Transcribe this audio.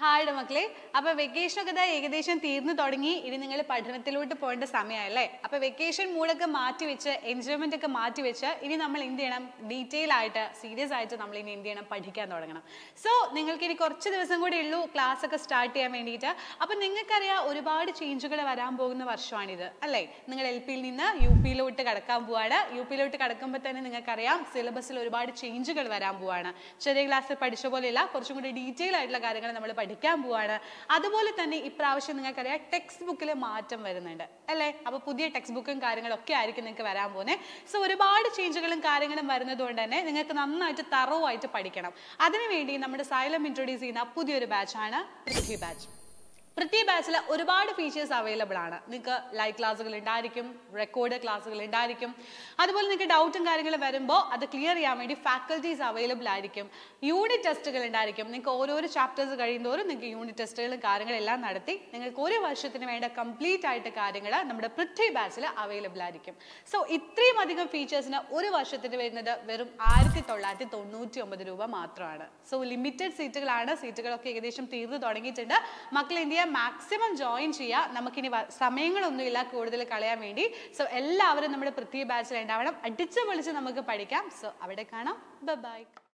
ഹായുടെ മക്കളെ അപ്പൊ വെക്കേഷൻ ഒക്കെ ദാ ഏകദേശം തീർന്നു തുടങ്ങി ഇനി നിങ്ങൾ പഠനത്തിലോട്ട് പോകേണ്ട സമയമല്ലേ അപ്പൊ വെക്കേഷൻ മൂഡൊക്കെ മാറ്റി വെച്ച് എൻജോയ്മെന്റ് ഒക്കെ മാറ്റി വെച്ച് ഇനി നമ്മൾ എന്ത് ചെയ്യണം ഡീറ്റെയിൽ ആയിട്ട് സീരിയസ് ആയിട്ട് നമ്മൾ ഇനി എന്ത് ചെയ്യണം പഠിക്കാൻ തുടങ്ങണം സോ നിങ്ങൾക്ക് ഇനി കുറച്ച് ദിവസം കൂടി ഉള്ളൂ ക്ലാസ് ഒക്കെ സ്റ്റാർട്ട് ചെയ്യാൻ വേണ്ടിയിട്ട് അപ്പൊ നിങ്ങൾക്കറിയാം ഒരുപാട് ചേഞ്ചുകൾ വരാൻ പോകുന്ന വർഷമാണിത് അല്ലേ നിങ്ങൾ എൽ പിയിൽ നിന്ന് യു പിയിലോട്ട് കടക്കാൻ പോവാണ് യു പിയിലോട്ട് കടക്കുമ്പോൾ തന്നെ നിങ്ങൾക്കറിയാം സിലബസിൽ ഒരുപാട് ചേഞ്ചുകൾ വരാൻ പോവാണ് ചെറിയ ക്ലാസ്സിൽ പഠിച്ച പോലെയല്ല കുറച്ചും കൂടി ഡീറ്റെയിൽ ആയിട്ടുള്ള കാര്യങ്ങൾ നമ്മൾ പഠിക്കാൻ പോവാണ് അതുപോലെ തന്നെ ഇപ്രാവശ്യം നിങ്ങൾക്കറിയാം ടെക്സ്റ്റ് ബുക്കിൽ മാറ്റം വരുന്നുണ്ട് അല്ലേ അപ്പൊ പുതിയ ടെക്സ്റ്റ് ബുക്കും കാര്യങ്ങളൊക്കെ ആയിരിക്കും നിങ്ങൾക്ക് വരാൻ പോകുന്നത് സോ ഒരുപാട് ചേഞ്ചുകളും കാര്യങ്ങളും വരുന്നത് കൊണ്ട് തന്നെ നിങ്ങൾക്ക് നന്നായിട്ട് തറവായിട്ട് പഠിക്കണം അതിനുവേണ്ടി നമ്മുടെ സൈലം ഇൻട്രൊഡ്യൂസ് ചെയ്യുന്ന പുതിയൊരു ബാച്ചാണ് പൃഥ്വി ബാച്ച് പൃഥ്വി ബാച്ചിൽ ഒരുപാട് ഫീച്ചേഴ്സ് അവൈലബിൾ ആണ് നിങ്ങൾക്ക് ലൈവ് ക്ലാസ്സുകൾ ഉണ്ടായിരിക്കും റെക്കോർഡ് ക്ലാസ്സുകൾ ഉണ്ടായിരിക്കും അതുപോലെ നിങ്ങൾക്ക് ഡൗട്ടും കാര്യങ്ങളും വരുമ്പോൾ അത് ക്ലിയർ ചെയ്യാൻ വേണ്ടി ഫാക്കൽറ്റീസ് അവൈലബിൾ ആയിരിക്കും യൂണിറ്റ് ടെസ്റ്റുകൾ ഉണ്ടായിരിക്കും നിങ്ങൾക്ക് ഓരോരോ ചാപ്റ്റേഴ്സ് കഴിയുന്തോറും നിങ്ങൾക്ക് യൂണിറ്റ് ടെസ്റ്റുകളും കാര്യങ്ങളെല്ലാം നടത്തി നിങ്ങൾക്ക് ഒരു വർഷത്തിന് വേണ്ട കംപ്ലീറ്റ് ആയിട്ട് കാര്യങ്ങൾ നമ്മുടെ പൃഥ്വി ബാച്ചിൽ അവൈലബിൾ ആയിരിക്കും സോ ഇത്രയും അധികം ഫീച്ചേഴ്സിന് ഒരു വർഷത്തിന് വരുന്നത് വെറും ആയിരത്തി തൊള്ളായിരത്തി തൊണ്ണൂറ്റി ഒമ്പത് രൂപ മാത്രമാണ് സോ ലിമിറ്റഡ് സീറ്റുകളാണ് സീറ്റുകളൊക്കെ ഏകദേശം തീർന്നു തുടങ്ങിയിട്ടുണ്ട് മക്കൾ എന്ത് ചെയ്യുക മാക്സിമം ജോയിൻ ചെയ്യുക നമുക്കിനി വ- സമയങ്ങളൊന്നുമില്ല കൂടുതൽ കളയാൻ വേണ്ടി സോ എല്ലാവരും നമ്മുടെ പൃഥ്വി ബാച്ചിൽ ഉണ്ടാവണം അടിച്ചു പൊളിച്ച് നമുക്ക് പഠിക്കാം സോ അവിടെ കാണാം ബൈ